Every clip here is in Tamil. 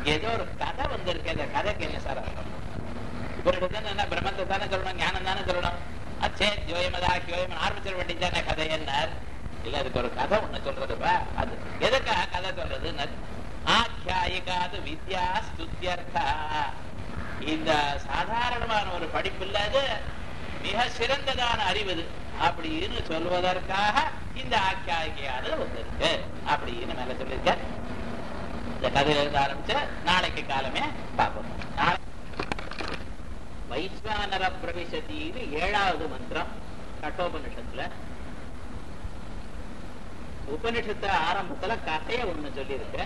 ஏதோ ஒரு கதை வந்திருக்கு அந்த கதைக்கு என்ன சார் அர்த்தம் இவருக்கு என்ன பிரம்மத்தை தானே சொல்லணும் ஞானம் தானே சொல்லணும் அச்சே ஜோயமதா கியோயம் ஆரம்பிச்சிட வேண்டியதானே கதை என்னார் இல்ல அதுக்கு ஒரு கதை ஒண்ணு சொல்றதுப்பா அது எதுக்காக கதை சொல்றதுன்னு ஆக்கியாயிகாது வித்யா ஸ்துத்தியர்த்தா இந்த சாதாரணமான ஒரு படிப்பு இல்லாத மிக சிறந்ததான அறிவு இது அப்படின்னு சொல்வதற்காக இந்த ஆக்கியாயிகையானது வந்திருக்கு அப்படின்னு மேல சொல்லியிருக்க இந்த கதையில இருந்து ஆரம்பிச்ச நாளைக்கு காலமே பார்ப்போம் நாளை வைஸ்வானர பிரவிசத்தின்னு ஏழாவது மந்திரம் கட்டோபனிஷத்துல உபனிஷத்து ஆரம்பத்துல கதைய ஒண்ணு சொல்லியிருக்கு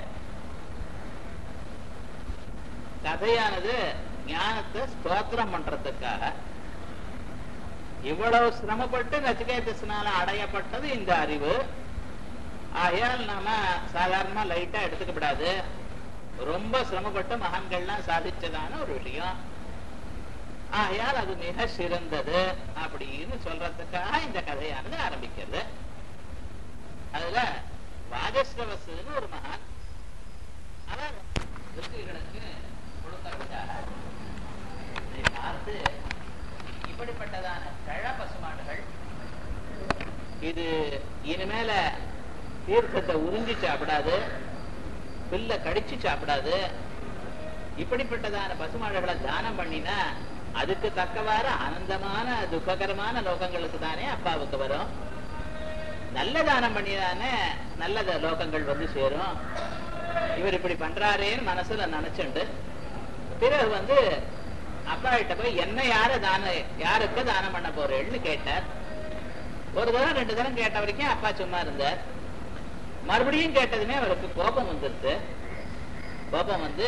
கதையானது ஞானத்தை ஸ்தோத்திரம் பண்றதுக்காக இவ்வளவு சிரமப்பட்டு நச்சிகேதஸ்னால அடையப்பட்டது இந்த அறிவு ஆகையால் நாம சாதாரணமா லைட்டா எடுத்துக்கப்படாது ரொம்ப சிரமப்பட்டு மகான்கள்லாம் சாதிச்சதான ஒரு விஷயம் ஆகையால் அது மிக சிறந்தது அப்படின்னு சொல்றதுக்காக இந்த கதையானது ஆரம்பிக்கிறது அதுல வாஜஸ்ரவசுன்னு ஒரு மகான் அவர் ரிஷிகளுக்கு கொடுக்கறதுக்காக இதை பார்த்து இப்படிப்பட்டதான கழ பசுமாடுகள் இது இனிமேல தீர்க்கத்தை உறிஞ்சி சாப்பிடாது பில்ல கடிச்சு சாப்பிடாது இப்படிப்பட்டதான பசுமாடுகளை தானம் பண்ணினா அதுக்கு தக்கவாறு ஆனந்தமான துக்ககரமான லோகங்களுக்கு தானே அப்பாவுக்கு வரும் நல்ல தானம் பண்ணிதானே நல்ல லோகங்கள் வந்து சேரும் இவர் இப்படி பண்றாரேன்னு மனசுல நினைச்சுண்டு பிறகு வந்து அப்பா கிட்ட போய் என்ன யார தான யாருக்கு தானம் பண்ண போறேன்னு கேட்டார் ஒரு தடவை ரெண்டு தடவை கேட்ட வரைக்கும் அப்பா சும்மா இருந்தார் மறுபடியும் கேட்டதுமே அவருக்கு கோபம் வந்துருது கோபம் வந்து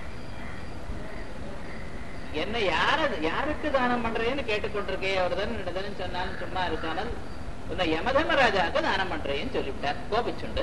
என்ன யார யாருக்கு தானம் பண்றேன்னு கேட்டுக்கொண்டிருக்கே ஒரு தடவை ரெண்டு தடவை சொன்னாலும் சும்மா இருக்காமல் உன்னை யமதர்மராஜாவுக்கு தானம் பண்றேன்னு சொல்லிவிட்டார் கோபிச்சுண்டு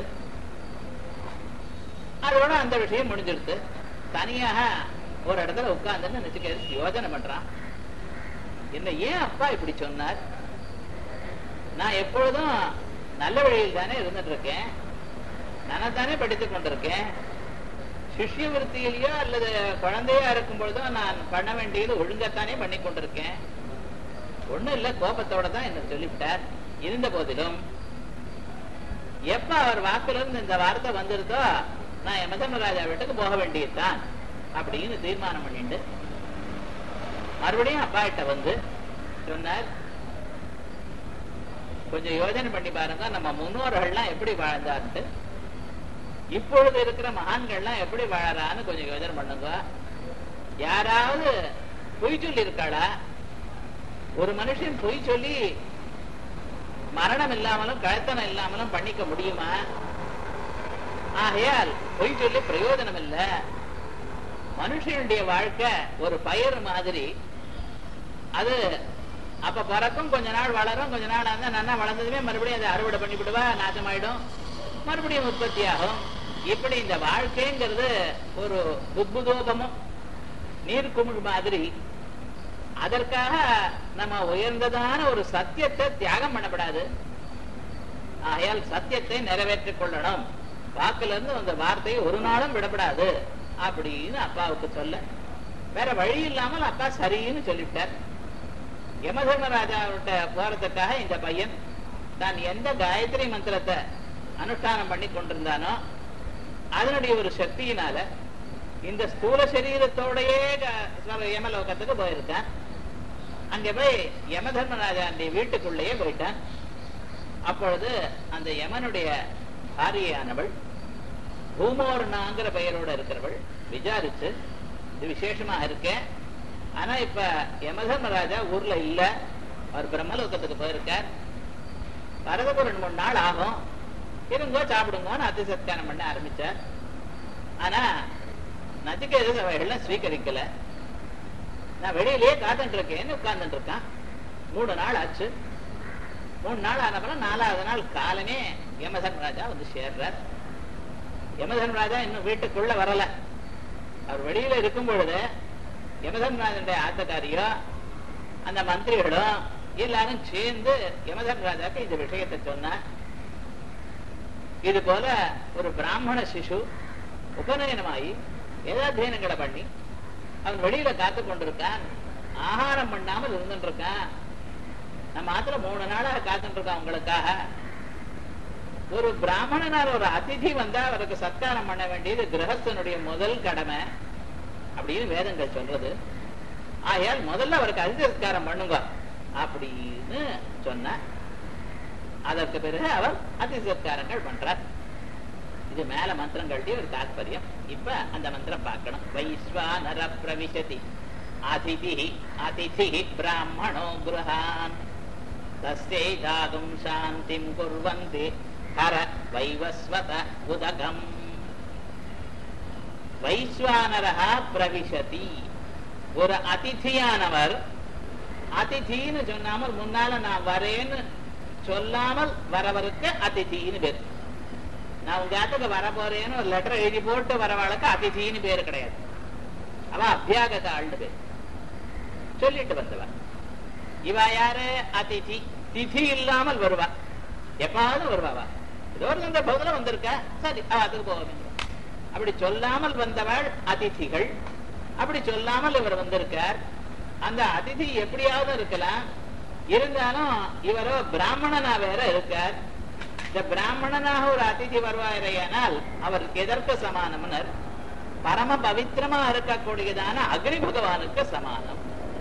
அதோட அந்த விஷயம் முடிஞ்சிருது தனியாக ஒரு இடத்துல உட்கார்ந்து நினைச்சுக்க யோஜனை பண்றான் என்ன ஏன் அப்பா இப்படி சொன்னார் நான் எப்பொழுதும் நல்ல வழியில் தானே இருந்துட்டு இருக்கேன் நான் தானே படித்துக் கொண்டிருக்கேன் சிஷ்ய விருத்தியிலேயோ அல்லது குழந்தையா இருக்கும் பொழுதோ நான் பண்ண வேண்டியது ஒழுங்கத்தானே பண்ணி கொண்டிருக்கேன் ஒண்ணும் இல்ல கோபத்தோட தான் என்ன சொல்லிவிட்டார் இருந்த போதிலும் எப்ப அவர் வாக்குல இருந்து இந்த வார்த்தை வந்துருதோ நான் யமதர்மராஜா வீட்டுக்கு போக வேண்டியதுதான் அப்படின்னு தீர்மானம் பண்ணிட்டு மறுபடியும் அப்பா கிட்ட வந்து சொன்னார் கொஞ்சம் யோஜனை பண்ணி பாருங்க நம்ம முன்னோர்கள்லாம் எப்படி வாழ்ந்தார்ட்டு இப்பொழுது இருக்கிற மகான்கள்லாம் எப்படி வாழறான்னு கொஞ்சம் யோஜனை பண்ணுங்க யாராவது பொய் சொல்லி இருக்காளா ஒரு மனுஷன் பொய் சொல்லி மரணம் இல்லாமலும் கழுத்தனம் இல்லாமலும் பண்ணிக்க முடியுமா ஆகையால் பொய் சொல்லி பிரயோஜனம் இல்ல மனுஷனுடைய வாழ்க்கை ஒரு பயிர் மாதிரி அது அப்ப பிறக்கும் கொஞ்ச நாள் வளரும் கொஞ்ச நாள் அந்த நல்லா வளர்ந்ததுமே மறுபடியும் அதை அறுவடை பண்ணி விடுவா நாசமாயிடும் மறுபடியும் உற்பத்தி ஆகும் இப்படி இந்த வாழ்க்கைங்கிறது ஒரு புத்புதோபமும் நீர்க்குமிழ் மாதிரி அதற்காக நம்ம உயர்ந்ததான ஒரு சத்தியத்தை தியாகம் பண்ணப்படாது ஆகையால் சத்தியத்தை நிறைவேற்றிக் கொள்ளணும் வாக்குல இருந்து அந்த வார்த்தையை ஒரு நாளும் விடப்படாது அப்படின்னு அப்பாவுக்கு சொல்ல வேற வழி இல்லாமல் அப்பா சரின்னு சொல்லிவிட்டார் யமதர்மராஜாவிட்ட போறதுக்காக இந்த பையன் தான் எந்த காயத்ரி மந்திரத்தை அனுஷ்டானம் பண்ணி கொண்டிருந்தானோ அதனுடைய ஒரு சக்தியினால இந்த ஸ்தூல சரீரத்தோடயே யமலோகத்துக்கு போயிருக்கான் அங்க போய் யமதர்மராஜாண்டைய வீட்டுக்குள்ளேயே போயிட்டான் அப்பொழுது அந்த யமனுடைய பாரியானவள் பூமோர்ணாங்கிற பெயரோட இருக்கிறவள் விசாரிச்சு இது விசேஷமா இருக்கேன் ஆனா இப்ப யமதர்மராஜா ஊர்ல இல்ல அவர் பிரம்மலோகத்துக்கு போயிருக்கார் வரதுக்கு ரெண்டு மூணு நாள் ஆகும் இருங்கோ சாப்பிடுங்கன்னு அதிசத்தியானம் பண்ண ஆரம்பிச்சார் ஆனா நச்சிகேது அவைகள்லாம் ஸ்வீகரிக்கல நான் வெளியிலேயே காத்துட்டு இருக்கேன்னு உட்கார்ந்துட்டு இருக்கான் மூணு நாள் ஆச்சு மூணு நாள் ஆனப்பறம் நாலாவது நாள் காலமே யமதர்மராஜா வந்து சேர்றார் யமதர்மராஜா இன்னும் வீட்டுக்குள்ள வரல அவர் வெளியில இருக்கும் பொழுது யமதர்மராஜனுடைய ஆத்தக்காரியோ அந்த மந்திரிகளும் எல்லாரும் சேர்ந்து யமதர்மராஜாக்கு இந்த விஷயத்தை சொன்னார் இது போல ஒரு பிராமண சிசு உபநயனமாயி வேதாத்தியனங்களை பண்ணி அவன் வெளியில காத்து கொண்டிருக்கான் ஆகாரம் பண்ணாமல் இருந்துட்டு இருக்கான் நம்ம மாத்திர மூணு நாளாக காத்துட்டு இருக்கோம் உங்களுக்காக ஒரு பிராமணனால் ஒரு அதிதி வந்தா அவருக்கு சத்காரம் பண்ண வேண்டியது கிரகஸ்தனுடைய முதல் கடமை அப்படின்னு வேதங்கள் சொல்றது ஆகையால் முதல்ல அவருக்கு அதிதி சத்காரம் பண்ணுங்க அப்படின்னு சொன்ன அதற்கு பிறகு அவர் அதிதி சத்காரங்கள் பண்றார் இது மேல மந்திரங்களுடைய ஒரு தாற்பயம் இப்ப அந்த மந்திரம் பார்க்கணும் வைஸ்வானர பிரவிசதி அதிதி அதிதி பிராமணோ கிரகான் தஸ்யை தாதும் சாந்திம் குர்வந்தி ஹர வைவஸ்வத உதகம் வைஸ்வானரா பிரவிசதி ஒரு அதிதியானவர் அதிதின்னு சொன்னாமல் முன்னால நான் வரேன்னு சொல்லாமல் வரவருக்கு அதிதின்னு பேர் நான் உங்க இடத்துக்கு வர போறேன்னு ஒரு லெட்டர் எழுதி போட்டு வரவாளுக்கு அதிதின்னு பேரு கிடையாது அவ அபியாகத ஆள்னு பேர் சொல்லிட்டு வந்தவ இவ யாரு அதிதி திதி இல்லாமல் வருவா எப்பாவது வருவாவா ஏதோ ஒரு சந்தர்ப்பத்துல வந்திருக்க சரி அவ அதுக்கு போக அப்படி சொல்லாமல் வந்தவள் அதிதிகள் அப்படி சொல்லாமல் இவர் வந்திருக்கார் அந்த அதிதி எப்படியாவது இருக்கலாம் இருந்தாலும் இவரோ பிராமணனா வேற இருக்கார் இந்த பிராமணனாக ஒரு அதிதி வருவாரையானால் அவர் எதற்கு சமானம்னர் பரம பவித்திரமா இருக்கக்கூடியதான அக்னி பகவானுக்கு சமானம்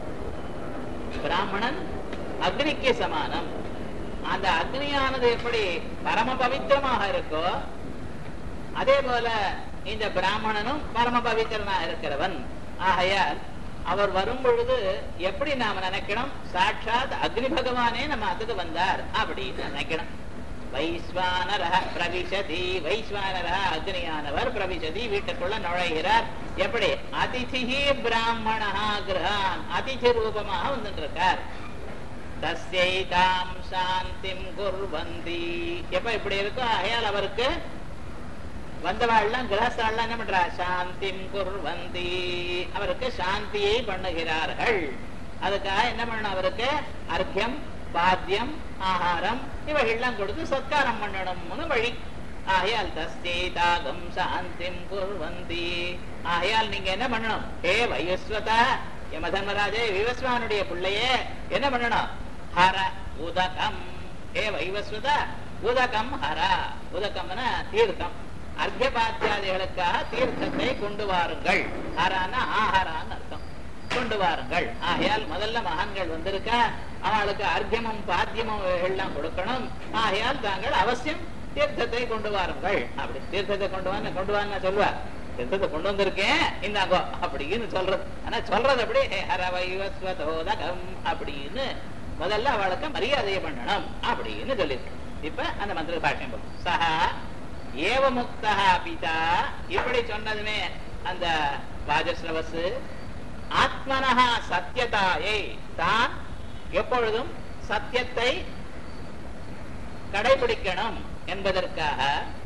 பிராமணன் அக்னிக்கு சமானம் அந்த அக்னியானது எப்படி பரம பவித்திரமாக இருக்கோ அதே போல இந்த பிராமணனும் பரம பவித்திரனா இருக்கிறவன் ஆகையால் அவர் வரும் பொழுது எப்படி நாம நினைக்கணும் சாட்சாத் அக்னி பகவானே நம்ம அதுக்கு வந்தார் அப்படின்னு நினைக்கணும் வைஸ்வானர பிரவிசதி வைஸ்வானர அக்னியானவர் பிரவிசதி வீட்டுக்குள்ள நுழைகிறார் எப்படி அதிதி பிராமணா கிரகான் அதிதி ரூபமாக வந்துட்டு இருக்கார் தஸ்யை தாம் சாந்திம் குர்வந்தி எப்ப இப்படி இருக்கோ ஆகையால் அவருக்கு வந்தவாள்லாம் கிரகஸ்தாள்லாம் என்ன பண்றா சாந்திம் குர்வந்தி அவருக்கு சாந்தியை பண்ணுகிறார்கள் அதுக்காக என்ன பண்ணணும் அவருக்கு அர்க்கியம் பாத்தியம் ஆகாரம் இவைகள்லாம் கொடுத்து சத்காரம் பண்ணணும்னு வழி ஆகையால் தஸ்தே தாகம் சாந்திம் குர்வந்தி ஆகையால் நீங்க என்ன பண்ணணும் ஏ வைஸ்வதா யமதர்மராஜே விவஸ்வானுடைய பிள்ளையே என்ன பண்ணணும் ஹர உதகம் ஏ வைவஸ்வதா உதகம் ஹர உதகம்னா தீர்த்தம் அர்த்தபாத்தியாதிகளுக்காக தீர்த்தத்தை கொண்டு வாருங்கள் ஹரான ஆஹாரான்னு அர்த்தம் கொண்டு வாருங்கள் ஆகையால் முதல்ல மகான்கள் வந்திருக்க அவளுக்கு அர்த்தியமும் பாத்தியமும் எல்லாம் கொடுக்கணும் ஆகையால் தாங்கள் அவசியம் தீர்த்தத்தை கொண்டு வாருங்கள் அப்படி தீர்த்தத்தை கொண்டு வான்னு கொண்டு வான்னு சொல்லுவார் தீர்த்தத்தை கொண்டு வந்திருக்கேன் இந்தாங்கோ அப்படின்னு சொல்றது ஆனா சொல்றது அப்படி ஹரவைவஸ்வதோதகம் அப்படின்னு முதல்ல அவளுக்கு மரியாதையை பண்ணணும் அப்படின்னு சொல்லியிருக்கு இப்ப அந்த மந்திர பாஷ்யம் போகும் சஹா ஏவ முக்தா பிதா இப்படி சொன்னதுமே அந்த வாஜஸ்ரவசு ஆத்மனஹா சத்தியதாயை தான் எப்பொழுதும் சத்தியத்தை கடைபிடிக்கணும் என்பதற்காக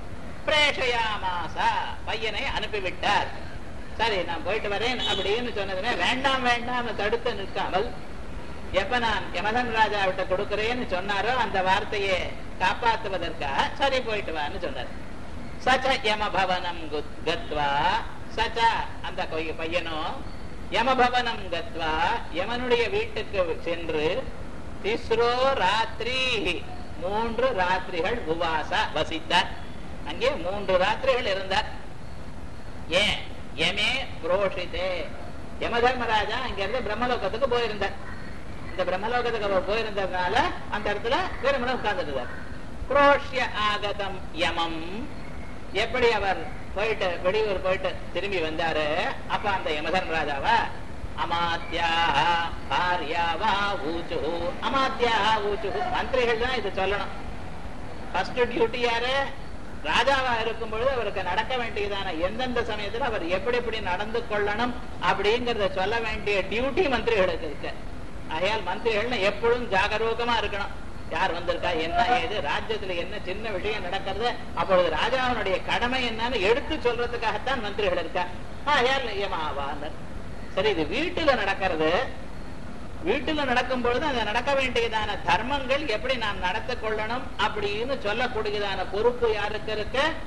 பிரேஷயாமாசா பையனை அனுப்பிவிட்டார் சரி நான் போயிட்டு வரேன் அப்படின்னு சொன்னதுமே வேண்டாம் வேண்டாம் தடுத்து நிற்காமல் எப்ப நான் யமதன் ராஜா விட்ட கொடுக்கிறேன்னு சொன்னாரோ அந்த வார்த்தையை காப்பாற்றுவதற்காக சரி போயிட்டு வான்னு சொன்னார் சச்ச யமபவனம் கத்வா சச்ச அந்த கொய்- பையனோ யமபவனம் கத்வா யமனுடைய வீட்டுக்கு சென்று திஸ்ரோ ராத்திரி மூன்று ராத்திரிகள் உவாச வசித்தார் அங்கே மூன்று ராத்திரிகள் இருந்தார் ஏன் யமே புரோஷிதே யமதர்மராஜா அங்க இருந்து பிரம்மலோகத்துக்கு போயிருந்தார் இந்த பிரம்மலோகத்துக்கு அவர் போயிருந்ததுனால அந்த இடத்துல வெறுமனை உட்கார்ந்துருந்தார் புரோஷ்ய ஆகதம் யமம் எப்படி அவர் போயிட்டு வெளியூர் போயிட்டு திரும்பி வந்தாரு அப்ப அந்த யமதர்மராஜாவா அமாத்யா பாரியாவா ஊச்சு அமாத்யா ஊச்சு மந்திரிகள் தான் இது சொல்லணும் ஃபர்ஸ்ட் டியூட்டி யாரு ராஜாவா இருக்கும் பொழுது அவருக்கு நடக்க வேண்டியதான எந்தெந்த சமயத்துல அவர் எப்படி எப்படி நடந்து கொள்ளணும் அப்படிங்கறத சொல்ல வேண்டிய டியூட்டி மந்திரிகளுக்கு இருக்கு ஆகையால் மந்திரிகள்னு எப்பொழுதும் ஜாகரூகமா இருக்கணும் யார் வந்திருக்கா என்ன ஏது ராஜ்யத்துல என்ன சின்ன விஷயம் நடக்கிறது அப்பொழுது ராஜாவினுடைய கடமை என்னன்னு எடுத்து சொல்றதுக்காகத்தான் மந்திரிகள் இருக்கா ஆகையால் நியமாவானர் சரி இது வீட்டுல நடக்கிறது வீட்டுல நடக்கும் பொழுது அந்த நடக்க வேண்டியதான தர்மங்கள் எப்படி நாம் நடத்த கொள்ளணும் அப்படின்னு சொல்லக்கூடியதான பொறுப்பு யாருக்கு இருக்க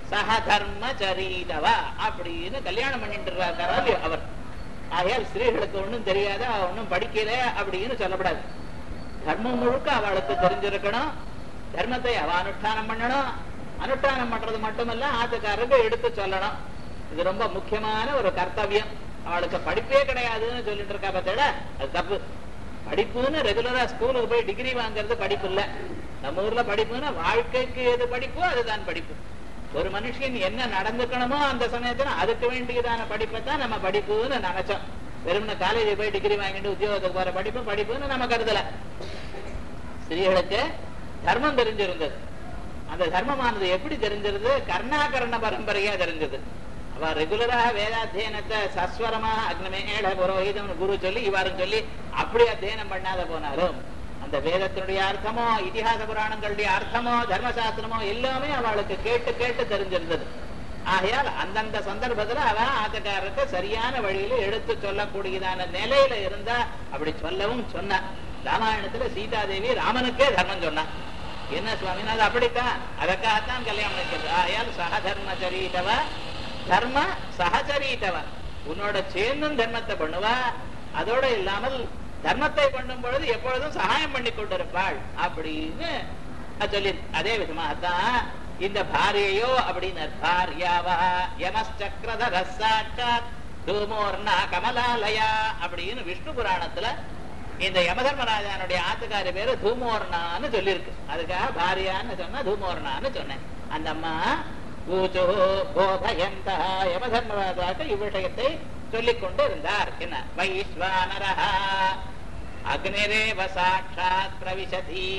சக தர்ம சரிதவா அப்படின்னு கல்யாணம் பண்ணிட்டு இருக்காரு அவர் ஆகையால் ஸ்திரீகளுக்கு ஒண்ணும் தெரியாத ஒண்ணும் படிக்கல அப்படின்னு சொல்லப்படாது தர்மம் முழுக்க அவளுக்கு தெரிஞ்சிருக்கணும் தர்மத்தை அவ அனுஷ்டானம் பண்ணணும் அனுஷ்டானம் பண்றது மட்டுமல்ல ஆத்துக்காரருக்கு எடுத்து சொல்லணும் இது ரொம்ப முக்கியமான ஒரு கர்த்தவியம் அவளுக்கு படிப்பே கிடையாதுன்னு சொல்லிட்டு இருக்கா பார்த்தா அது தப்பு படிப்புன்னு ரெகுலரா ஸ்கூலுக்கு போய் டிகிரி வாங்குறது படிப்பு இல்ல நம்ம ஊர்ல படிப்புன்னா வாழ்க்கைக்கு எது படிப்போ அதுதான் படிப்பு ஒரு மனுஷன் என்ன நடந்துக்கணுமோ அந்த சமயத்துல அதுக்கு வேண்டியதான படிப்பை தான் நம்ம படிப்புன்னு நினைச்சோம் வெறும்ன காலேஜ் போய் டிகிரி வாங்கிட்டு உத்தியோகத்துக்கு போற படிப்பு படிப்புன்னு நம்ம கருதல ஸ்திரீகளுக்கு தர்மம் தெரிஞ்சிருந்தது அந்த தர்மமானது எப்படி தெரிஞ்சிருது கர்ணாகரண பரம்பரையா தெரிஞ்சது அவ ரெகுலரா வேதாத்தியனத்தை சஸ்வரமா அக்னமேட புரோஹிதம் குரு சொல்லி இவ்வாறும் சொல்லி அப்படி அத்தியனம் பண்ணாத போனாலும் அந்த வேதத்தினுடைய அர்த்தமோ இதிகாச புராணங்களுடைய அர்த்தமோ தர்மசாஸ்திரமோ எல்லாமே அவளுக்கு கேட்டு கேட்டு தெரிஞ்சிருந்தது ஆகையால் அந்தந்த சந்தர்ப்பத்துல அவ ஆத்தக்காரருக்கு சரியான வழியில எடுத்து சொல்லக்கூடியதான நிலையில இருந்தா அப்படி சொல்லவும் சொன்ன ராமாயணத்துல சீதாதேவி ராமனுக்கே தர்மம் சொன்னா என்ன சுவாமினா அது அப்படித்தான் அதற்காகத்தான் கல்யாணம் இருக்கிறது ஆயால் சகதர்மச்சரீதவ தர்ம சகச்சரீதவ உன்னோட சேர்ந்தும் தர்மத்தை பண்ணுவா அதோட இல்லாமல் தர்மத்தை பண்ணும் பொழுது எப்பொழுதும் சகாயம் பண்ணி கொண்டிருப்பாள் அப்படின்னு சொல்லி அதே விதமாகத்தான் இந்த பாரியையோ அப்படின்னு பாரியாவா யமச்சக்கரதர சாட்சாத் தூமோர்ணா கமலாலயா அப்படின்னு விஷ்ணு புராணத்துல இந்த யமதர்மராஜானுடைய ஆத்துக்காரி பேரு தூமோர்ணான்னு சொல்லியிருக்கு அதுக்காக பாரியான்னு சொன்னா தூமோர்ணான்னு சொன்னேன் அந்த அம்மா பூஜோ போதயந்த யமதர்மராஜாக்கு இவ்விஷயத்தை சொல்லிக் கொண்டு இருந்தார் என்ன வைஸ்வானரஹா அக்னிரேவ சாட்சாத் பிரவிசதி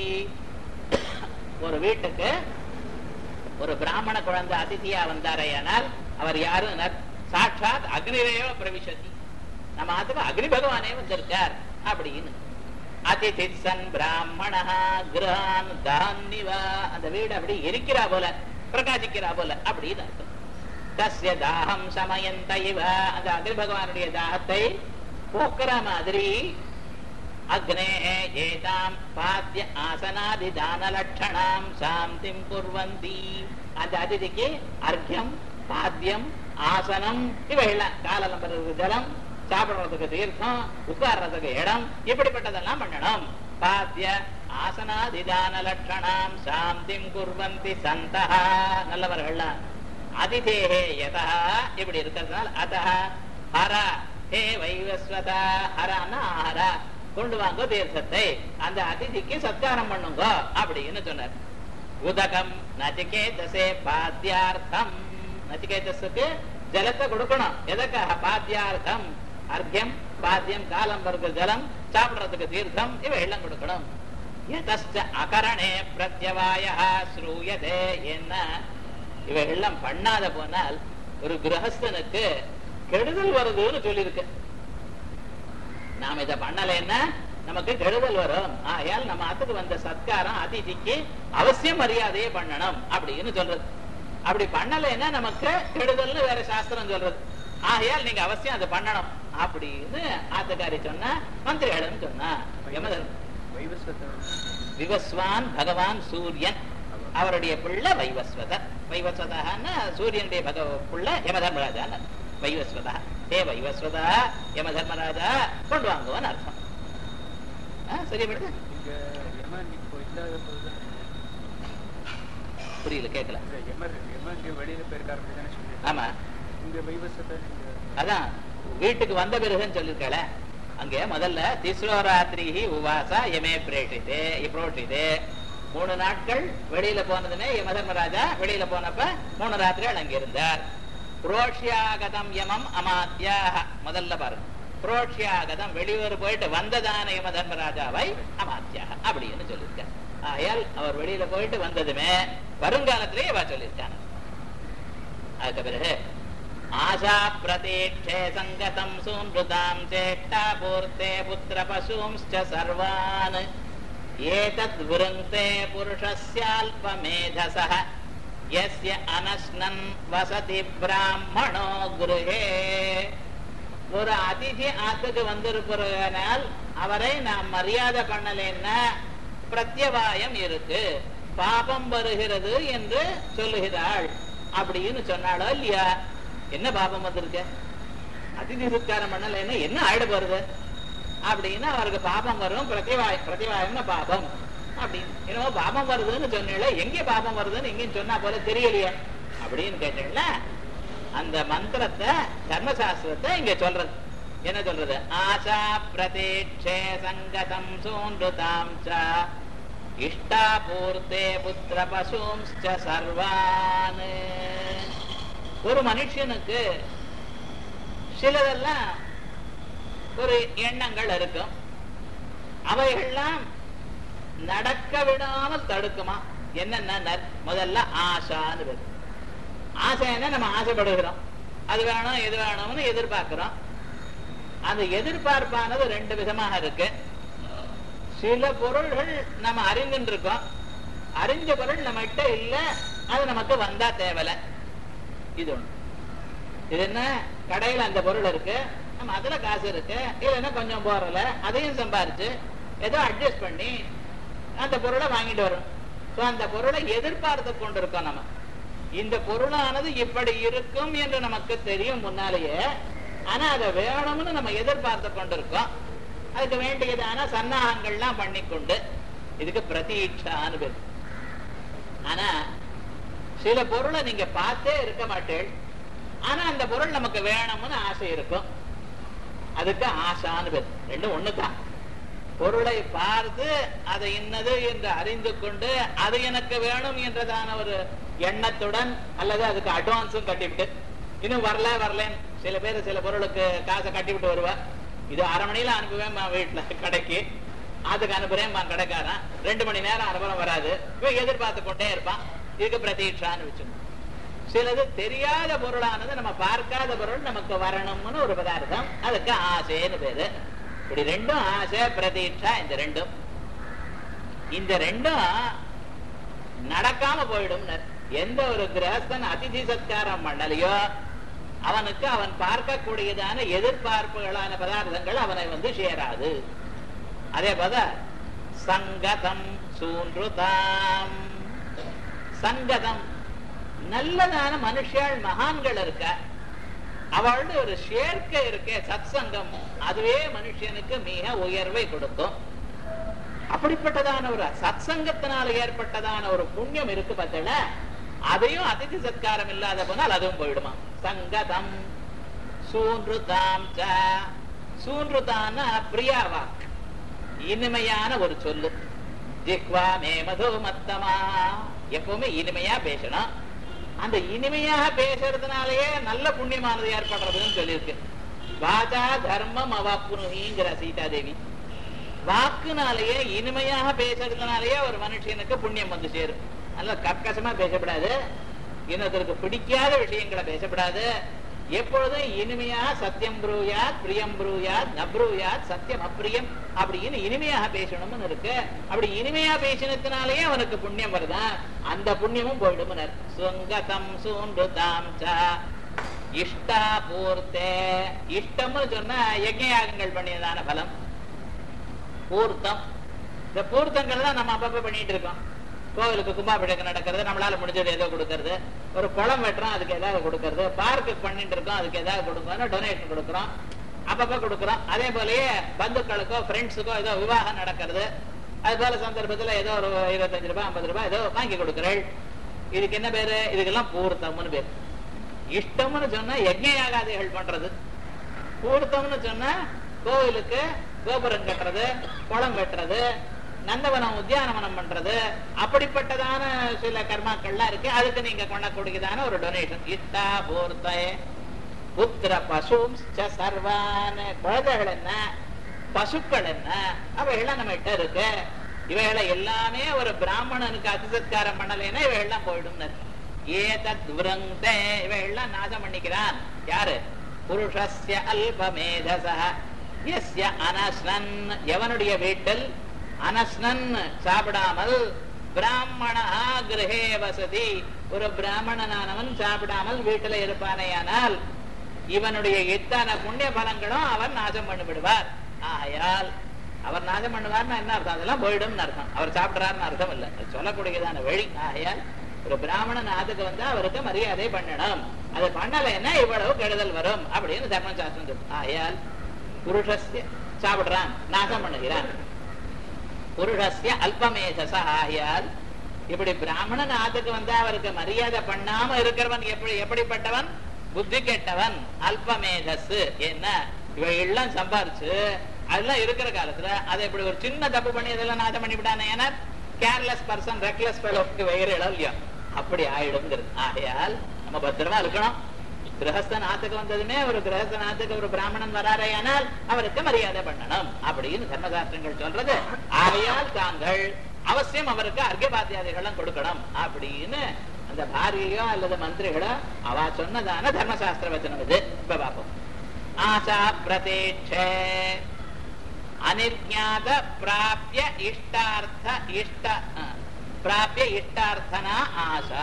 ஒரு வீட்டுக்கு ஒரு பிராமண குழந்தை அதிதியா வந்தாரையானால் அவர் யாரும் சாட்சாத் அக்னிரேவ பிரவிசதி நம்ம அதுக்கு அக்னி பகவானே வந்திருக்கார் அப்படின்னு அதிதி சன் பிராமணா கிரகான் தான்னிவா அந்த வீடு அப்படி எரிக்கிறா போல பிரகாசிக்கிறா போல அப்படின்னு அர்த்தம் தஸ்ய தாகம் சமயந்த இவ அந்த அக்னி பகவானுடைய தாகத்தை போக்குற மாதிரி அக்னே ஏதாம் பாத்திய ஆசனாதி தான லட்சணாம் சாந்திம் குர்வந்தி அந்த அதிதிக்கு அர்க்கியம் பாத்தியம் ஆசனம் இவையெல்லாம் காலலம்பருக்கு ஜலம் சாப்பிடுறதுக்கு தீர்த்தம் உட்கார்றதுக்கு இடம் இப்படிப்பட்டதெல்லாம் பண்ணணும் பாத்திய ஆசனாதிதான லட்சணாம் சாந்திம் குர்வந்தி சந்தா நல்லவர்கள்லாம் அதிதேஹே யதா இப்படி இருக்கிறதுனால அத ஹர ஹே வைவஸ்வதா ஹரான்னா ஆஹர கொண்டு வாங்க தீர்த்தத்தை அந்த அதிதிக்கு சத்காரம் பண்ணுங்க அப்படின்னு சொன்னார் உதகம் நச்சிகேதசே பாத்தியார்த்தம் நச்சிகேதஸுக்கு ஜலத்தை கொடுக்கணும் எதற்காக பாத்தியார்த்தம் அர்க்கியம் பாத்தியம் காலம் வருகிற ஜலம் சாப்பிடுறதுக்கு தீர்த்தம் இவை எல்லாம் கொடுக்கணும் எதஸ்ட அகரணே பிரத்யவாய ஸ்ரூயதே என்ன இவைகள்லாம் பண்ணாத போனால் ஒரு கிரகஸ்தனுக்கு கெடுதல் வருதுன்னு சொல்லியிருக்கு நாம இதை பண்ணலைன்னா நமக்கு கெடுதல் வரும் ஆகையால் நம்ம அதுக்கு வந்த சத்காரம் அதிதிக்கு அவசியம் மரியாதையே பண்ணணும் அப்படின்னு சொல்றது அப்படி பண்ணலைன்னா நமக்கு கெடுதல்னு வேற சாஸ்திரம் சொல்றது ஆகையால் நீங்க அவசியம் அதை பண்ணணும் அப்படின்னு ஆத்தக்காரி சொன்னா மந்திரிகளும் சொன்னா யமதர்ம விவஸ்வான் பகவான் சூரியன் அவருடைய பிள்ளை வைவஸ்வத வைவஸ்வதான்னு சூரியனுடைய பக பிள்ளை யமதர்மராஜான்னு வைவஸ்வதா ஏ வைவஸ்வதா யமதர்மராஜா கொண்டு வாங்குவான்னு அர்த்தம் சரியா படுது புரியல கேட்கல வெளியில போயிருக்காரு அப்படிதானே சொல்றீங்க ஆமா இங்க வைவசத்தை அதான் வீட்டுக்கு வந்த பிறகுன்னு சொல்லிருக்கல அங்க முதல்ல திஸ்ரோராத்திரி உவாசா எமே பிரேட்டிது புரோட்டிது மூணு நாட்கள் வெளியில போனதுமே யமதர்மராஜா வெளியில போனப்ப மூணு ராத்திரிகள் அங்க இருந்தார் புரோஷ்யாகதம் யமம் அமாத்தியாக முதல்ல பாருங்க புரோஷ்யாகதம் வெளியூர் போயிட்டு வந்ததான யம தர்மராஜாவை அமாத்தியாக அப்படின்னு சொல்லியிருக்கார் ஆயால் அவர் வெளியில போயிட்டு வந்ததுமே வருங்காலத்திலேயே வா சொல்லியிருக்காங்க அதுக்கு பிறகு ஆசா பிரதீட்சே சங்கதம் சூன்ருதாம் சேஷ்டா பூர்த்தே புத்திர பசூம்ச்ச சர்வான் ஏதத் விருந்தே புருஷஸ்யால்பமேதசः यस्य அனஸ்னன் வசதி பிராமணோ குருஹே ஒரு அதிதி ஆத்துக்கு வந்திருப்பதனால் அவரை நாம் மரியாதை பண்ணலைன்னா பிரத்யவாயம் இருக்கு பாபம் வருகிறது என்று சொல்லுகிறாள் அப்படின்னு சொன்னாலோ இல்லையா என்ன பாபம் வந்திருக்கு அதிதி சத்காரம் பண்ணலைன்னா என்ன ஆயிட போறது அப்படின்னு அவருக்கு பாபம் வரும் பிரதிவாய பிரதிவாயம்னா பாபம் அப்படின்னு என்னவோ பாபம் வருதுன்னு சொன்னீங்களே எங்கே பாபம் வருதுன்னு எங்கேயும் சொன்னா போல தெரியலையே அப்படின்னு கேட்டீங்களா அந்த மந்திரத்தை தர்மசாஸ்திரத்தை இங்க சொல்றது என்ன சொல்றது ஆசா பிரதீட்சே சங்கதம் சூன்றுதாம் ச இஷ்டாபூர்த்தே புத்திர பசும்ச்ச சர்வான் ஒரு மனுஷனுக்கு சிலதெல்லாம் ஒரு எண்ணங்கள் இருக்கும் அவைகள்லாம் நடக்க விடாமல் தடுக்குமா என்னென்ன முதல்ல ஆசான்னு பேரு ஆசைன்னா நம்ம ஆசைப்படுகிறோம் அது வேணும் எது வேணும்னு எதிர்பார்க்கிறோம் அந்த எதிர்பார்ப்பானது ரெண்டு விதமாக இருக்கு சில பொருள்கள் நம்ம அறிந்துட்டு இருக்கோம் அறிஞ்ச பொருள் நம்மகிட்ட இல்ல அது நமக்கு வந்தா தேவலை இது ஒண்ணு இது என்ன கடையில அந்த பொருள் இருக்கு நம்ம அதுல காசு இருக்கு இல்லைன்னா கொஞ்சம் போறல அதையும் சம்பாரிச்சு ஏதோ அட்ஜஸ்ட் பண்ணி அந்த பொருளை வாங்கிட்டு வரும் சோ அந்த பொருளை எதிர்பார்த்து கொண்டிருக்கோம் நம்ம இந்த பொருளானது இப்படி இருக்கும் என்று நமக்கு தெரியும் முன்னாலேயே ஆனா அதை வேணும்னு நம்ம எதிர்பார்த்து கொண்டிருக்கோம் அதுக்கு வேண்டியதான சன்னாகங்கள்லாம் பண்ணிக்கொண்டு இதுக்கு பிரதீட்சான்னு பேர் ஆனா சில பொருளை நீங்க பார்த்தே இருக்க மாட்டேள் ஆனா அந்த பொருள் நமக்கு வேணும்னு ஆசை இருக்கும் அதுக்கு ஆசான்னு பேர் ரெண்டும் ஒண்ணுதான் பொருளை பார்த்து அதை இன்னது என்று அறிந்து கொண்டு அது எனக்கு வேணும் என்றதான ஒரு எண்ணத்துடன் அல்லது அதுக்கு அட்வான்ஸும் கட்டிவிட்டு இன்னும் வரல வரலன்னு சில பேர் சில பொருளுக்கு காசை கட்டிவிட்டு வருவா இது அரை மணியில அனுப்புவேன் வீட்டுல கடைக்கு அதுக்கு அனுப்புறேன் கடைக்காரன் ரெண்டு மணி நேரம் அனுப்புறம் வராது இவன் எதிர்பார்த்து கொண்டே இருப்பான் இதுக்கு பிரதீட்சான்னு வச்சுக்கணும் சிலது தெரியாத பொருளானது நம்ம பார்க்காத பொருள் நமக்கு வரணும்னு ஒரு பதார்த்தம் அதுக்கு ஆசைன்னு பேரு இப்படி ரெண்டும் ஆசை பிரதீட்சா இந்த ரெண்டும் இந்த ரெண்டும் நடக்காம போயிடும் எந்த ஒரு கிரகஸ்தன் அதிதி சத்காரம் பண்ணலையோ அவனுக்கு அவன் பார்க்கக்கூடியதான எதிர்பார்ப்புகளான பதார்த்தங்கள் அவனை வந்து சேராது அதே போல சங்கதம் சூன்றுதாம் சங்கதம் நல்லதான மனுஷாள் மகான்கள் இருக்க அவளோட ஒரு சேர்க்கை இருக்கே சத் சங்கம் அதுவே மனுஷனுக்கு மிக உயர்வை கொடுக்கும் அப்படிப்பட்டதான ஒரு சத் சங்கத்தினால ஏற்பட்டதான ஒரு புண்ணியம் இருக்கு பார்த்தல அதையும் அதிதி சத்காரம் இல்லாத போனால் அதுவும் போயிடுமா சங்கதம் சூன்றுதாம் சூன்றுதான பிரியாவாக் இனிமையான ஒரு சொல்லு ஜிக்வா மே மது மத்தமா எப்பவுமே இனிமையா பேசணும் அந்த இனிமையாக பேசுறதுனாலயே நல்ல புண்ணியமானது ஏற்படுறதுன்னு சொல்லியிருக்கு வாஜா தர்மம் அவாப்புனுகிங்கிற சீதா தேவி வாக்குனாலேயே இனிமையாக பேசுறதுனாலயே ஒரு மனுஷனுக்கு புண்ணியம் வந்து சேரும் நல்ல கர்க்கசமா பேசப்படாது இன்னொருத்தருக்கு பிடிக்காத விஷயங்களை பேசப்படாது எப்பொழுதும் இனிமையா சத்தியம் ப்ரூயாத் பிரியம் ப்ரூயாத் நப்ரூயாத் சத்தியம் அப்பிரியம் அப்படின்னு இனிமையாக பேசணும்னு இருக்கு அப்படி இனிமையா பேசினதுனாலேயே அவனுக்கு புண்ணியம் வருதா அந்த புண்ணியமும் போயிடும் சுங்கதம் சூண்டுதாம் இஷ்டா பூர்த்தே இஷ்டம்னு சொன்னா யஜ்யாகங்கள் பண்ணியதான பலம் பூர்த்தம் இந்த பூர்த்தங்கள் தான் நம்ம அப்பப்ப பண்ணிட்டு இருக்கோம் கோவிலுக்கு கும்பாபிஷேகம் நடக்கிறது நம்மளால முடிஞ்சது ஏதோ கொடுக்கறது ஒரு குளம் வெட்டுறோம் அதுக்கு ஏதாவது கொடுக்கறது பார்க்கு பண்ணிட்டு இருக்கோம் அதுக்கு ஏதாவது கொடுக்கணும் டொனேஷன் கொடுக்குறோம் அப்பப்ப கொடுக்குறோம் அதே போலயே பந்துக்களுக்கோ ஃப்ரெண்ட்ஸுக்கோ ஏதோ விவாகம் நடக்கிறது அது போல சந்தர்ப்பத்துல ஏதோ ஒரு இருபத்தஞ்சு ரூபாய் ஐம்பது ரூபாய் ஏதோ வாங்கி கொடுக்குறேன் இதுக்கு என்ன பேரு இதுக்கெல்லாம் பூர்த்தம்னு பேரு இஷ்டம்னு சொன்னா யஜ்ய யாகாதிகள் பண்றது பூர்த்தம்னு சொன்னா கோவிலுக்கு கோபுரம் கட்டுறது குளம் வெட்டுறது நந்தவனம் உத்தியானவனம் பண்றது அப்படிப்பட்டதான சில கர்மாக்கள்லாம் இருக்கு அதுக்கு நீங்க கொண்டக்கூடியதான ஒரு டொனேஷன் இஷ்டா பூர்த்தய புத்திர பசும் சர்வான குழந்தைகள் என்ன பசுக்கள் என்ன அவைகள்லாம் நம்ம கிட்ட இருக்கு இவைகளை எல்லாமே ஒரு பிராமணனுக்கு அதிசத்காரம் பண்ணலைன்னா இவைகள்லாம் போயிடும் ஏதத் விரந்தே இவைகள்லாம் நாசம் பண்ணிக்கிறான் யாரு புருஷஸ்ய அல்பமேதச எஸ்ய அனஸ்னன் எவனுடைய வீட்டில் அனஸ்னன் சாப்பிடாமல் பிராமணா கிரகே வசதி ஒரு பிராமணனானவன் சாப்பிடாமல் வீட்டுல இருப்பானேயானால் இவனுடைய இத்தனை புண்ணிய பலங்களும் அவர் நாசம் பண்ணி விடுவார் ஆயால் அவர் நாசம் பண்ணுவார்னா என்ன அர்த்தம் அதெல்லாம் போயிடும் அர்த்தம் அவர் சாப்பிடுறாருன்னு அர்த்தம் இல்லை சொல்லக்கூடியதான வழி ஆகையால் ஒரு பிராமணன் ஆத்துக்கு வந்தா அவருக்கு மரியாதை பண்ணணும் அது பண்ணலைன்னா இவ்வளவு கெடுதல் வரும் அப்படின்னு தர்மசாஸ்திரம் சொல்லுது ஆயால் புருஷஸ்ய சாப்பிடுறான் நாசம் பண்ணுகிறான் புருஷஸ்ய அல்பமேதச ஆயால் இப்படி பிராமணன் ஆத்துக்கு வந்தா அவருக்கு மரியாதை பண்ணாம இருக்கிறவன் எப்படி எப்படிப்பட்டவன் புத்தி கெட்டவன் அல்பமேதஸ் என்ன இவ எல்லாம் சம்பாரிச்சு அதெல்லாம் இருக்கிற காலத்துல அதை இப்படி ஒரு சின்ன தப்பு பண்ணி இதெல்லாம் நாசம் பண்ணிவிட்டானே ஏன்னா கேர்லெஸ் பர்சன் ரெக்லெஸ் ஃபெலோக்கு வயிறு இடம் இல்லையா அப்படி ஆயிடுங்கிறது ஆகையால் நம்ம பத்திரமா இருக்கணும் கிரகஸ்தன் ஆத்துக்கு வந்ததுமே ஒரு கிரகஸ்தன் ஆத்துக்கு ஒரு பிராமணன் வராரையானால் அவருக்கு மரியாதை பண்ணணும் அப்படின்னு தர்மசாஸ்திரங்கள் சொல்றது ஆகையால் தாங்கள் அவசியம் அவருக்கு அர்க்கபாத்தியாதிகளும் கொடுக்கணும் அப்படின்னு அந்த பாரியையோ அல்லது மந்திரிகளோ அவ சொன்னதான தர்மசாஸ்திர வச்சனம் இது இப்ப பார்ப்போம் ஆசா பிரதீட்ச அனிர்ஞாத பிராபிய இஷ்டார்த்த இஷ்ட அஹ், பிராபிய இஷ்டார்த்தனா ஆசா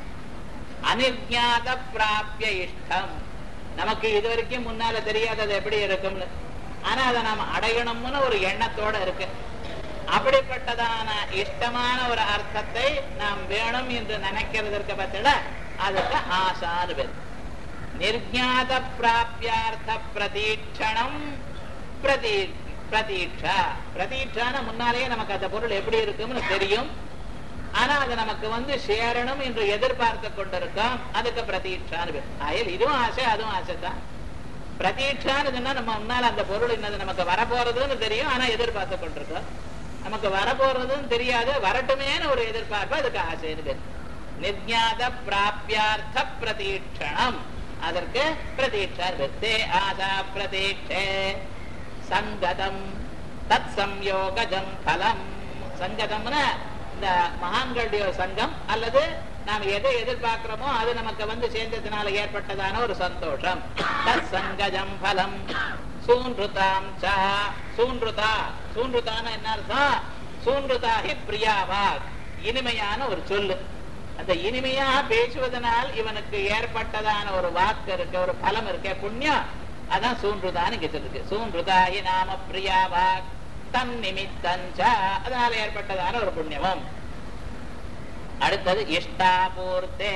அனிர்ஞாத பிராபிய இஷ்டம் நமக்கு இது வரைக்கும் முன்னால தெரியாதது எப்படி இருக்கும்னு ஆனா அதை நாம் அடையணும்னு ஒரு எண்ணத்தோட இருக்கு அப்படிப்பட்டதான இஷ்டமான ஒரு அர்த்தத்தை நாம் வேணும் என்று நினைக்கிறதற்கு பத்தில அதுக்கு ஆசாறு பேர் நிர்ஞாத பிராபியார்த்த பிரதீட்சணம் பிரதீ பிரதீட்சா பிரதீட்சான முன்னாலேயே நமக்கு அந்த பொருள் எப்படி இருக்கும்னு தெரியும் ஆனா அது நமக்கு வந்து சேரணும் என்று எதிர்பார்த்து கொண்டிருக்கோம் அதுக்கு பிரதீட்சான்னு பேர் ஆயில் இதுவும் ஆசை அதுவும் ஆசை தான் பிரதீட்சான்னு சொன்னா நம்ம முன்னால அந்த பொருள் என்னது நமக்கு வரப்போறதுன்னு தெரியும் ஆனா எதிர்பார்த்து கொண்டிருக்கோம் நமக்கு வரப்போறதுன்னு தெரியாது வரட்டுமேன்னு ஒரு எதிர்பார்ப்பு அதுக்கு ஆசைன்னு பேர் நிர்ஞாத பிராபியார்த்த பிரதீட்சணம் அதற்கு பிரதீட்சா பேர் தே ஆசா பிரதீட்சே சங்கதம் தத் சம்யோகஜம் பலம் சங்கதம்னா இந்த மகான்களுடைய சங்கம் அல்லது நாம் எதை எதிர்பார்க்கிறோமோ அது நமக்கு வந்து சேர்ந்ததுனால ஏற்பட்டதான ஒரு சந்தோஷம் தத் சங்கஜம் பலம் சூன்ருதாம் சா சூன்ருதா சூன்ருதான என்ன அர்த்தம் சூன்ருதாஹி பிரியாவாக் இனிமையான ஒரு சொல்லு அந்த இனிமையா பேசுவதனால் இவனுக்கு ஏற்பட்டதான ஒரு வாக்கு இருக்கு ஒரு பலம் இருக்கு புண்ணியம் அதான் சூன்றுதான் இங்க சொல்லிருக்கு சூன்றுதாயி நாம பிரியாவாக் தன் நிமித்தஞ்ச அதனால ஏற்பட்டதான ஒரு புண்ணியமும் அடுத்தது இஷ்டாபூர்த்தே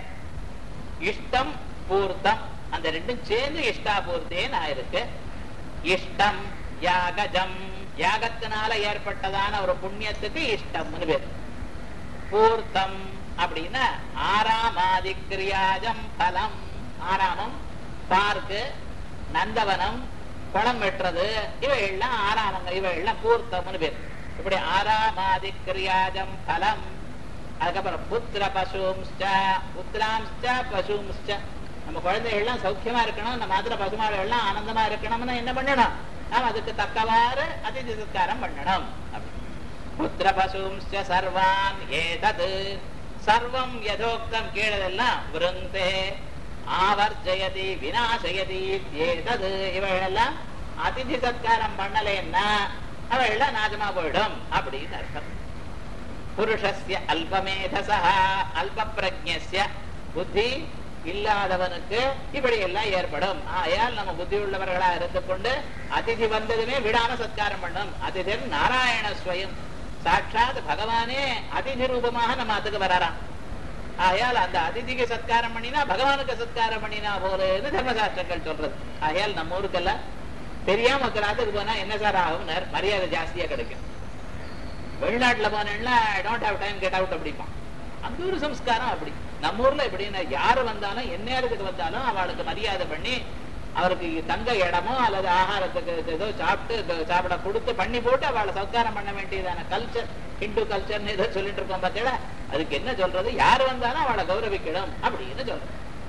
இஷ்டம் பூர்த்தம் அந்த ரெண்டும் சேர்ந்து இஷ்டாபூர்த்தேன்னு ஆயிருக்கு இஷ்டம் யாகஜம் யாகத்தினால ஏற்பட்டதான ஒரு புண்ணியத்துக்கு இஷ்டம்னு பேர் பூர்த்தம் அப்படின்னா ஆறாமாதி கிரியாஜம் பலம் ஆறாமம் பார்க்கு நந்தவனம் குளம் வெட்டுறது இவை எல்லாம் ஆறாமங்க இவை எல்லாம் பூர்த்தம்னு பேர் இப்படி ஆறாமாதி கிரியாஜம் பலம் அதுக்கப்புறம் புத்திர பசும்ஸ்ச புத்திராம்ஸ்ச பசும்ஸ்ச நம்ம குழந்தைகள்லாம் சௌக்கியமா இருக்கணும் நம்ம மாத்திர பசுமாடு எல்லாம் ஆனந்தமா இருக்கணும்னு என்ன பண்ணணும் நாம் அதுக்கு தக்கவாறு அதிதி சத்காரம் பண்ணணும் அப்படி. புத்திர பசும்ஸ்ச சர்வான் ஏதது சர்வம் யதோக்தம் கீழதெல்லாம் விருந்தே ஆவர்ஜயதி விநாசயதி ஏதது இவைகளெல்லாம் அதிதி சத்காரம் பண்ணலைன்னா அவைகள்லாம் நாசமா போயிடும் அப்படின்னு அர்த்தம் புருஷஸ்ய அல்பமேதசா அல்ப பிரஜ்யஸ்ய புத்தி இல்லாதவனுக்கு இப்படி எல்லாம் ஏற்படும் ஆயால் நம்ம புத்தி உள்ளவர்களா இருந்து கொண்டு அதிதி வந்ததுமே விடாம சத்காரம் பண்ணும் அதிதர் நாராயண ஸ்வயம் சாட்சாத் பகவானே அதிதி ரூபமாக நம்ம அதுக்கு வராராம் ஆயால் அந்த அதிதிக்கு சத்காரம் பண்ணினா பகவானுக்கு சத்காரம் பண்ணினா போலன்னு தர்மசாஸ்திரங்கள் சொல்றது ஆயால் நம்ம ஊருக்கெல்லாம் தெரியாம ஒருத்தர் அதுக்கு போனா என்ன சார் ஆகும் மரியாதை ஜாஸ்தியா கிடைக்கும் வெளிநாட்டுல போனேன்னா don't have time get out அப்படிப்பான் அந்த ஒரு சம்ஸ்காரம் அப்படி நம்ம ஊர்ல எப்படின்னா யாரு வந்தாலும் என்ன நேரத்துக்கு வந்தாலும் அவளுக்கு மரியாதை பண்ணி அவருக்கு தங்க இடமோ அல்லது ஆகாரத்துக்கு ஏதோ சாப்பிட்டு இது சாப்பிட கொடுத்து பண்ணி போட்டு அவளை சத்காரம் பண்ண வேண்டியதான கல்ச்சர் ஹிந்து கல்ச்சர்னு ஏதோ சொல்லிட்டு இருக்கோம் பார்த்தீங்களா அதுக்கு என்ன சொல்றது யாரு வந்தாலும் அவளை கௌரவிக்கணும் அப்படின்னு சொல்றது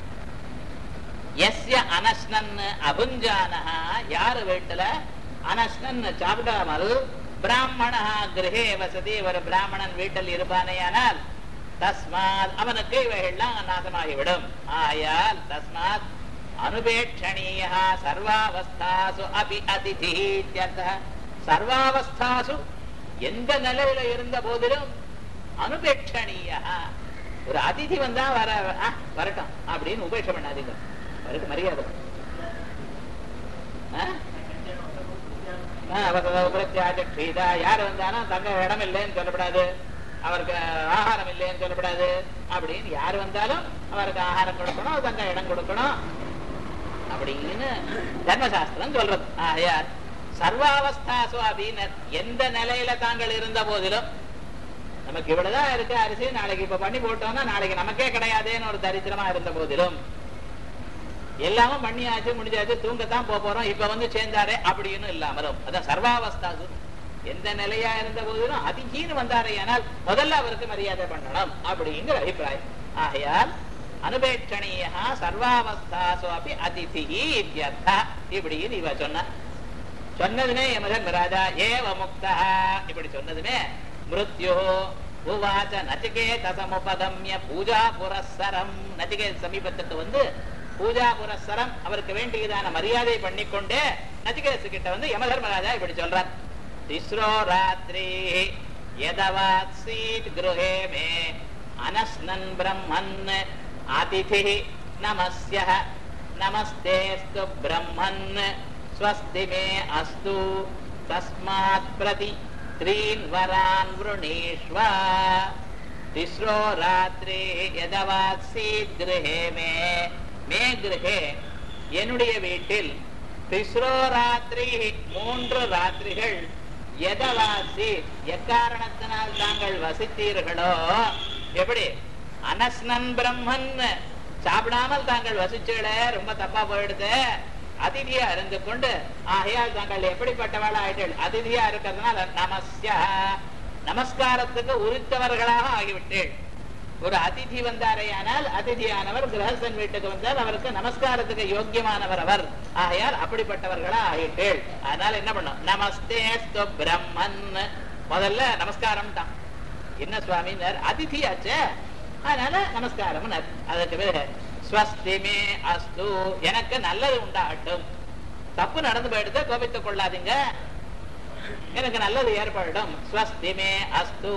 எஸ்ய அனஸ்னன் அபுஞ்சானஹா யாரு வீட்டுல அனஸ்னன் சாப்பிடாமல் பிராமணா கிரகே வசதி ஒரு பிராமணன் வீட்டில் இருப்பானேயானால் தஸ்மாத் அவனுக்கு இவைகள்லாம் நாசமாகிவிடும் ஆயால் தஸ்மாத் அனுபேட்சணீயா சர்வாவஸ்தாசு அபி அதிதி இத்யர்த்தः. சர்வாவஸ்தாசு எந்த நிலையில இருந்த போதிலும் அனுபேட்சணீயா ஒரு அதிதி வந்தா வர ஆ, வரட்டும் அப்படின்னு உபேட்சை பண்ணாதீங்க அவருக்கு மரியாதை ஆ? ஆ, அவ- அவ பிரத்யாஜ க்ஷீதா. யார் வந்தாலும் தங்க இடம் இல்லைன்னு சொல்லப்படாது அவருக்கு ஆகாரம் இல்லைன்னு சொல்லப்படாது அப்படின்னு யார் வந்தாலும் அவருக்கு ஆகாரம் கொடுக்கணும் தங்க இடம் கொடுக்கணும் அப்படின்னு தர்மசாஸ்திரம் சொல்றது ஆகையால் சர்வாவஸ்தா சுவாபினர் எந்த நிலையில தாங்கள் இருந்த போதிலும் நமக்கு இவ்வளவுதான் இருக்கு அரிசி நாளைக்கு இப்ப பண்ணி போட்டோம்னா நாளைக்கு நமக்கே கிடையாதேன்னு ஒரு தரித்திரமா இருந்த போதிலும் எல்லாமும் பண்ணியாச்சு முடிஞ்சாச்சு தூங்கத்தான் போக போறோம் இப்ப வந்து சேர்ந்தாரே அப்படின்னு இல்லாமலும் அதான் சர்வாவஸ்தாசு எந்த நிலையா இருந்த போதிலும் அதிகீன்னு வந்தாரே ஆனால் முதல்ல அவருக்கு மரியாதை பண்ணணும் அப்படிங்கிற அபிப்பிராயம் ஆகையால் அனுபேட்சணீயா சர்வாவஸ்தாசு அப்படி அதிதி இத்தியர்த்தா இப்படின்னு இவ சொன்ன சொன்னதுமே யமதன் ராஜா ஏவ முக்தா இப்படி சொன்னதுமே மிருத்யோ உவாச்ச நச்சிகேத சமுபதம்ய பூஜா புரஸ்ஸரம் நச்சிகேத சமீபத்துக்கு வந்து பூஜா புரஸ்ஸரம் அவருக்கு வேண்டியதான மரியாதை பண்ணிக்கொண்டே நச்சிகேசு கிட்ட வந்து யமதர்மராஜா இப்படி சொல்றார் திஸ்ரோ ராத்திரி யதவாத்சீத் கிருஹே மே அனஸ்னன் பிரம்மன் அதிதி நமஸ்ய நமஸ்தேஸ்து பிரம்மன் ஸ்வஸ்தி மே அஸ்து தஸ்மாத் பிரதி த்ரீன் வரான் விருணீஷ்வ திஸ்ரோ ராத்திரி யதவாத்சீத் கிருஹே மே மே கிருஹே என்னுடைய வீட்டில் திஸ்ரோ ராத்திரி மூன்று ராத்திரிகள் எதவாசி எக்காரணத்தினால் தாங்கள் வசித்தீர்களோ எப்படி அனஸ்னன் பிரம்மன் சாப்பிடாமல் தாங்கள் வசிச்சீட ரொம்ப தப்பா போயிடுது அதிதியா இருந்து கொண்டு ஆகையால் தாங்கள் எப்படிப்பட்டவளா ஆயிட்டீள் அதிதியா இருக்கிறதுனால நமஸ்யா நமஸ்காரத்துக்கு உரித்தவர்களாக ஆகிவிட்டீள் ஒரு அதிதி வந்தாரையானால் அதிதியானவர் கிரகஸ்தன் வீட்டுக்கு வந்தால் அவருக்கு நமஸ்காரத்துக்கு யோக்கியமானவர் அவர் ஆகையால் அப்படிப்பட்டவர்களா ஆகிட்டேள் அதனால என்ன பண்ணும் நமஸ்தே பிரம்மன் முதல்ல நமஸ்காரம் தான் என்ன சுவாமினர் அதிதியாச்சே அதனால நமஸ்காரம் அதுக்கு பேரு ஸ்வஸ்திமே அஸ்து எனக்கு நல்லது உண்டாகட்டும் தப்பு நடந்து போயிடுது கோபித்துக் கொள்ளாதீங்க எனக்கு நல்லது ஏற்படும் ஸ்வஸ்திமே அஸ்து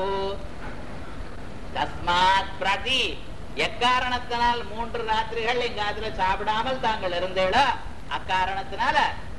தஸ்மாத் பிரதி எக்காரணத்தினால் மூன்று ராத்திரிகள் எங்க அதுல சாப்பிடாமல் தாங்கள் இருந்தேளோ அக்காரணத்தினால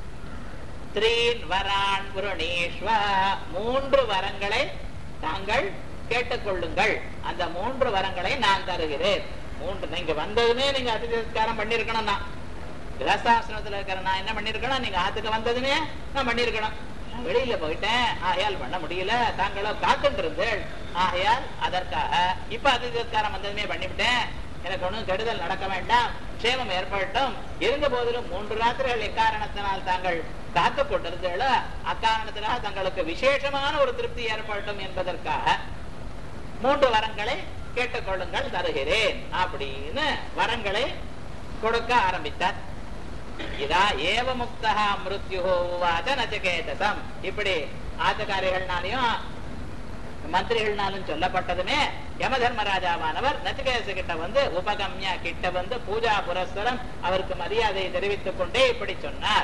த்ரீன் வரான் புரணீஸ்வ மூன்று வரங்களை தாங்கள் கேட்டுக்கொள்ளுங்கள் அந்த மூன்று வரங்களை நான் தருகிறேன் மூன்று நீங்க வந்ததுமே நீங்க அதிகாரம் பண்ணிருக்கணும் நான் கிரகஸ்தாசிரமத்துல இருக்கிற நான் என்ன பண்ணிருக்கணும் நீங்க ஆத்துக்கு வந்ததுமே நான் பண்ணிருக்கணும் நான் வெளியில போயிட்டேன் ஆகையால் பண்ண முடியல தாங்களோ காத்துட்டு இருந்தேள் ஆகையால் அதற்காக இப்ப அதிகாரம் வந்ததுமே பண்ணிவிட்டேன் எனக்கு ஒண்ணும் கெடுதல் நடக்க வேண்டாம் க்ஷேமம் ஏற்படட்டும் இருந்த போதிலும் மூன்று ராத்திரிகள் எக்காரணத்தினால் தாங்கள் காத்து கொண்டிருந்தேளோ அக்காரணத்தினால தங்களுக்கு விசேஷமான ஒரு திருப்தி ஏற்படட்டும் என்பதற்காக மூன்று வரங்களை கேட்டுக்கொள்ளுங்கள் தருகிறேன் அப்படின்னு வரங்களை கொடுக்க ஆரம்பித்தார் இதா ஏவ முக்தா மிருத்யு உவாச்ச நச்சகேதசம் இப்படி ஆச்சகாரிகள்னாலையும் மந்திரிகள்னாலும் சொல்லப்பட்டதுமே யம தர்மராஜாவானவர் நச்சிகேச கிட்ட வந்து உபகம்யா கிட்ட வந்து பூஜா புரஸ்தரம் அவருக்கு மரியாதை தெரிவித்துக் கொண்டே இப்படி சொன்னார்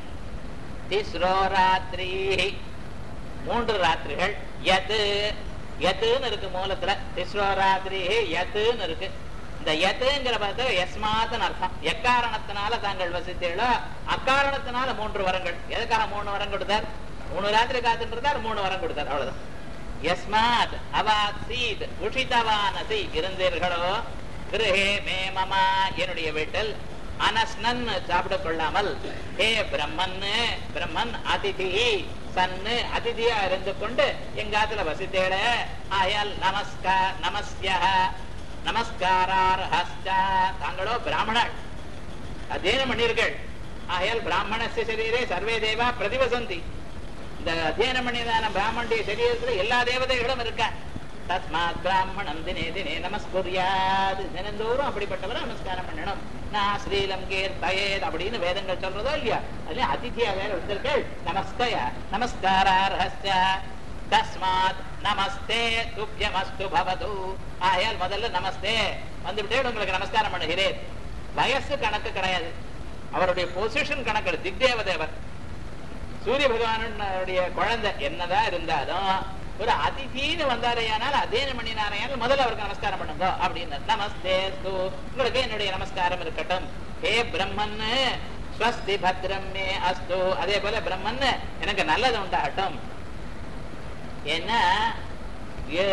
திஸ்ரோ ராத்திரி மூன்று ராத்திரிகள் எது எத்துன்னு இருக்கு மூலத்துல திஸ்ரோ ராத்திரி எத்துன்னு இருக்கு இந்த எத்துங்கிற பார்த்து எஸ்மாத்துன்னு அர்த்தம் எக்காரணத்தினால தாங்கள் வசித்தீங்களோ அக்காரணத்தினால மூன்று வரங்கள் எதுக்காக மூணு வரம் கொடுத்தார் மூணு ராத்திரி காத்துட்டு இருந்தார் மூணு வரம் கொடுத்தார் அவ்வளவுதான் எஸ்மாத் அவாசீத் உஷிதவானசி இருந்தீர்களோ கிருஹே மே மமா என்னுடைய வீட்டில் அனஸ்னன் சாப்பிட கொள்ளாமல் ஹே பிரம்மன் பிரம்மன் அதிதி சன்னு அதிதியா இருந்து கொண்டு எங்காத்துல வசித்தேட ஆயால் நமஸ்கா நமஸ்ய நமஸ்காரார் ஹஸ்தா தாங்களோ பிராமணர் அத்தியனம் பண்ணீர்கள் ஆயால் பிராமணஸ்ய சரீரே சர்வே தேவா பிரதிவசந்தி இந்த அத்தியனம் பண்ணியதான பிராமணுடைய சரீரத்துல எல்லா தேவதைகளும் இருக்க தஸ்மாத் பிராமணம் தினே தினே நமஸ்குரியாது தினந்தோறும் அப்படிப்பட்டவரை நமஸ்காரம் பண்ணணும் நான் ஸ்ரீலம் கீர்த்தயேத் அப்படின்னு வேதங்கள் சொல்றதோ இல்லையா அதுல அதிதியா வேற வந்திருக்கள் நமஸ்தய நமஸ்காரார்ஹஸ்ய தஸ்மாத் நமஸ்தே துப்யமஸ்து பவது ஆயால் முதல்ல நமஸ்தே வந்துவிட்டே உங்களுக்கு நமஸ்காரம் பண்ணுகிறேன் வயசு கணக்கு கிடையாது அவருடைய பொசிஷன் கணக்கு திக்தேவதேவர் சூரிய பகவானுடைய குழந்தை என்னதான் இருந்தாலும் ஒரு அதிதின்னு வந்தாரையானால் அதேன மணினாரையானால் முதல்ல அவருக்கு நமஸ்காரம் பண்ணுங்க அப்படின்னு நமஸ்தே உங்களுக்கு என்னுடைய நமஸ்காரம் இருக்கட்டும் ஹே பிரம்மன் ஸ்வஸ்தி பத்ரம் மே அஸ்து அதே போல பிரம்மன் எனக்கு நல்லது உண்டாகட்டும் ஏன்னா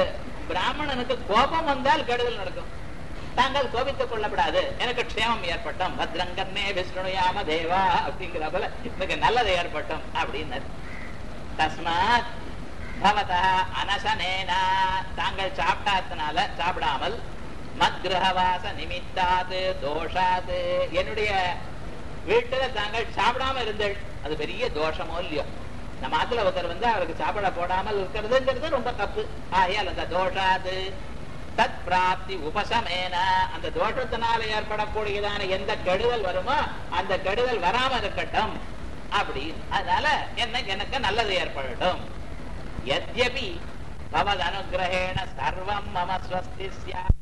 பிராமணனுக்கு கோபம் வந்தால் கெடுதல் நடக்கும் தாங்கள் கோபித்துக் கொள்ளப்படாது எனக்கு க்ஷேமம் ஏற்பட்டும் பத்ரங்கன்னே விஷ்ணுயாம தேவா அப்படிங்கிற போல எனக்கு நல்லது ஏற்பட்டும் அப்படின்னு தஸ்மாத் பவதா அனசனேனா தாங்கள் சாப்பிட்டாதனால சாப்பிடாமல் மத்கிரகவாச நிமித்தாது தோஷாது என்னுடைய வீட்டுல தாங்கள் சாப்பிடாம இருந்தள் அது பெரிய தோஷமோ இல்லையோ நம்ம ஆத்துல ஒருத்தர் வந்து அவருக்கு சாப்பிட போடாமல் இருக்கிறதுங்கிறது ரொம்ப தப்பு ஆகையால் அந்த தோஷாது தத் பிராப்தி உபசமேன அந்த தோஷத்தினால ஏற்படக்கூடியதான எந்த கெடுதல் வருமோ அந்த கெடுதல் வராம இருக்கட்டும் அப்படி அதனால என்ன எனக்கு நல்லது ஏற்படட்டும் எத்யபி பவத் அனுகிரகேண சர்வம் மம ஸ்வஸ்தி ஸ்யாத்